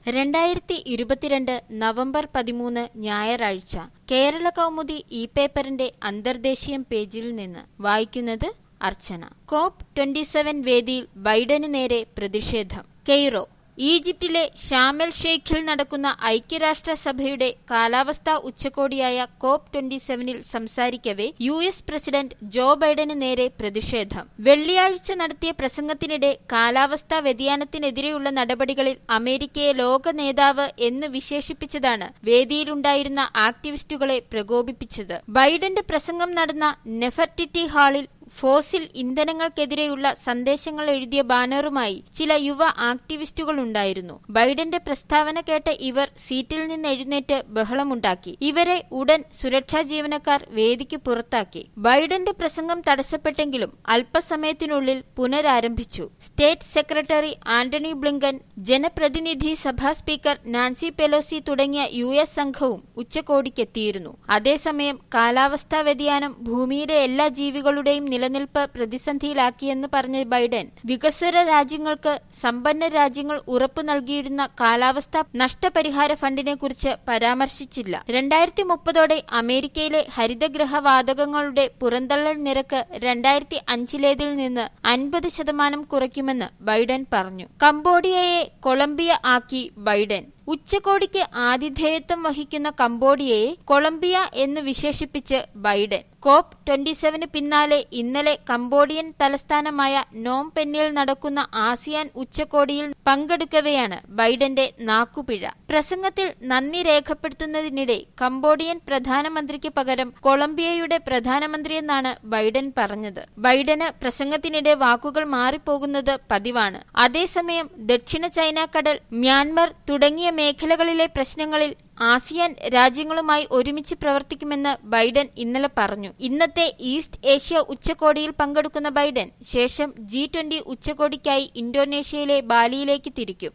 രണ്ടായിരത്തി ഇരുപത്തിരണ്ട് നവംബർ പതിമൂന്ന് ഞായറാഴ്ച കേരള കൗമുദി ഇ പേപ്പറിന്റെ അന്തർദേശീയം പേജിൽ നിന്ന് വായിക്കുന്നത് അർച്ചന കോപ്പ് ട്വന്റി സെവൻ വേദിയിൽ ബൈഡന് നേരെ പ്രതിഷേധം കെയ്റോ ഈജിപ്തിലെ ഷാമൽ ഷെയ്ഖിൽ നടക്കുന്ന ഐക്യരാഷ്ട്രസഭയുടെ കാലാവസ്ഥാ ഉച്ചകോടിയായ കോപ്പ് ട്വന്റി സെവനിൽ സംസാരിക്കവെ യു എസ് പ്രസിഡന്റ് ജോ ബൈഡന് നേരെ പ്രതിഷേധം വെള്ളിയാഴ്ച നടത്തിയ പ്രസംഗത്തിനിടെ കാലാവസ്ഥാ വ്യതിയാനത്തിനെതിരെയുള്ള നടപടികളിൽ അമേരിക്കയെ ലോക നേതാവ് എന്ന് വിശേഷിപ്പിച്ചതാണ് വേദിയിലുണ്ടായിരുന്ന ആക്ടിവിസ്റ്റുകളെ പ്രകോപിപ്പിച്ചത് ബൈഡന്റെ പ്രസംഗം നടന്ന നെഫർട്ടിറ്റി ഹാളിൽ ഫോസിൽ ഇന്ധനങ്ങൾക്കെതിരെയുള്ള സന്ദേശങ്ങൾ എഴുതിയ ബാനറുമായി ചില യുവ ആക്ടിവിസ്റ്റുകളുണ്ടായിരുന്നു ബൈഡന്റെ പ്രസ്താവന കേട്ട ഇവർ സീറ്റിൽ നിന്ന് എഴുന്നേറ്റ് ബഹളമുണ്ടാക്കി ഇവരെ ഉടൻ സുരക്ഷാ ജീവനക്കാർ വേദിക്ക് പുറത്താക്കി ബൈഡന്റെ പ്രസംഗം തടസ്സപ്പെട്ടെങ്കിലും അല്പസമയത്തിനുള്ളിൽ പുനരാരംഭിച്ചു സ്റ്റേറ്റ് സെക്രട്ടറി ആന്റണി ബ്ലിങ്കൻ ജനപ്രതിനിധി സഭാ സ്പീക്കർ നാൻസി പെലോസി തുടങ്ങിയ യു എസ് സംഘവും ഉച്ചകോടിക്കെത്തിയിരുന്നു അതേസമയം കാലാവസ്ഥാ വ്യതിയാനം ഭൂമിയിലെ എല്ലാ ജീവികളുടെയും നിലനിൽപ്പ് പ്രതിസന്ധിയിലാക്കിയെന്ന് പറഞ്ഞ ബൈഡൻ വികസ്വര രാജ്യങ്ങൾക്ക് സമ്പന്ന രാജ്യങ്ങൾ ഉറപ്പു നൽകിയിരുന്ന കാലാവസ്ഥാ നഷ്ടപരിഹാര ഫണ്ടിനെ കുറിച്ച് പരാമർശിച്ചില്ല രണ്ടായിരത്തി മുപ്പതോടെ അമേരിക്കയിലെ ഹരിതഗ്രഹ വാതകങ്ങളുടെ പുറന്തള്ളൽ നിരക്ക് രണ്ടായിരത്തി അഞ്ചിലേതിൽ നിന്ന് അൻപത് ശതമാനം കുറയ്ക്കുമെന്ന് ബൈഡൻ പറഞ്ഞു കംബോഡിയയെ കൊളംബിയ ആക്കി ബൈഡൻ ഉച്ചകോടിക്ക് ആതിഥേയത്വം വഹിക്കുന്ന കംബോഡിയയെ കൊളംബിയ എന്ന് വിശേഷിപ്പിച്ച് ബൈഡൻ കോപ്പ് ട്വന്റി സെവന് പിന്നാലെ ഇന്നലെ കംബോഡിയൻ തലസ്ഥാനമായ നോം പെന്നിൽ നടക്കുന്ന ആസിയാൻ ഉച്ചകോടിയിൽ പങ്കെടുക്കവെയാണ് ബൈഡന്റെ നാക്കുപിഴ പ്രസംഗത്തിൽ നന്ദി രേഖപ്പെടുത്തുന്നതിനിടെ കംബോഡിയൻ പ്രധാനമന്ത്രിക്ക് പകരം കൊളംബിയയുടെ പ്രധാനമന്ത്രിയെന്നാണ് ബൈഡൻ പറഞ്ഞത് ബൈഡന് പ്രസംഗത്തിനിടെ വാക്കുകൾ മാറിപ്പോകുന്നത് പതിവാണ് അതേസമയം ദക്ഷിണ ചൈന കടൽ മ്യാൻമർ തുടങ്ങിയ മേഖലകളിലെ പ്രശ്നങ്ങളിൽ ആസിയാൻ രാജ്യങ്ങളുമായി ഒരുമിച്ച് പ്രവർത്തിക്കുമെന്ന് ബൈഡൻ ഇന്നലെ പറഞ്ഞു ഇന്നത്തെ ഈസ്റ്റ് ഏഷ്യ ഉച്ചകോടിയിൽ പങ്കെടുക്കുന്ന ബൈഡൻ ശേഷം ജി ട്വന്റി ഉച്ചകോടിക്കായി ഇന്തോനേഷ്യയിലെ ബാലിയിലേക്ക് തിരിക്കും